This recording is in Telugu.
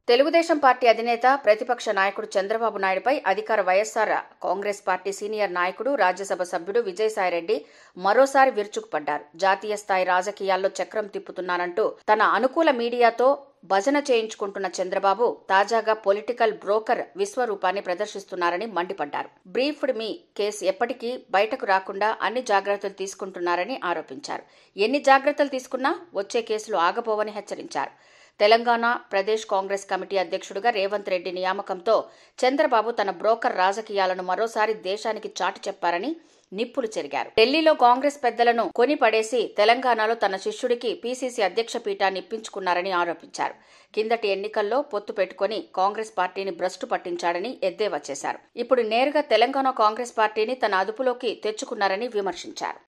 తెలుగుదేశం పార్టీ అధినేత ప్రతిపక్ష నాయకుడు చంద్రబాబు నాయుడుపై అధికార వైఎస్సార్ కాంగ్రెస్ పార్టీ సీనియర్ నాయకుడు రాజ్యసభ సభ్యుడు విజయసాయిరెడ్డి మరోసారి విరుచుకుపడ్డారు జాతీయ స్థాయి రాజకీయాల్లో చక్రం తిప్పుతున్నానంటూ తన అనుకూల మీడియాతో భజన చేయించుకుంటున్న చంద్రబాబు తాజాగా పొలిటికల్ బ్రోకర్ విశ్వరూపాన్ని ప్రదర్శిస్తున్నారని మండిపడ్డారు బ్రీఫ్డ్ మీ కేసు ఎప్పటికీ బయటకు రాకుండా అన్ని జాగ్రత్తలు తీసుకుంటున్నారని ఆరోపించారు ఎన్ని జాగ్రత్తలు తీసుకున్నా వచ్చే కేసులు ఆగబోవని హెచ్చరించారు తెలంగాణ ప్రదేశ్ కాంగ్రెస్ కమిటీ అధ్యక్షుడిగా రేవంత్ రెడ్డి నియామకంతో చంద్రబాబు తన బ్రోకర్ రాజకీయాలను మరోసారి దేశానికి చాటి చెప్పారని నిప్పులు చెరిగారు ఢిల్లీలో కాంగ్రెస్ పెద్దలను కొని పడేసి తెలంగాణలో తన శిష్యుడికి పీసీసీ అధ్యక్ష పీఠాన్ని ఇప్పించుకున్నారని ఆరోపించారు కిందటి ఎన్నికల్లో పొత్తు పెట్టుకుని కాంగ్రెస్ పార్టీని భ్రష్టు పట్టించాడని ఎద్దేవా చేశారు ఇప్పుడు నేరుగా తెలంగాణ కాంగ్రెస్ పార్టీని తన అదుపులోకి తెచ్చుకున్నారని విమర్శించారు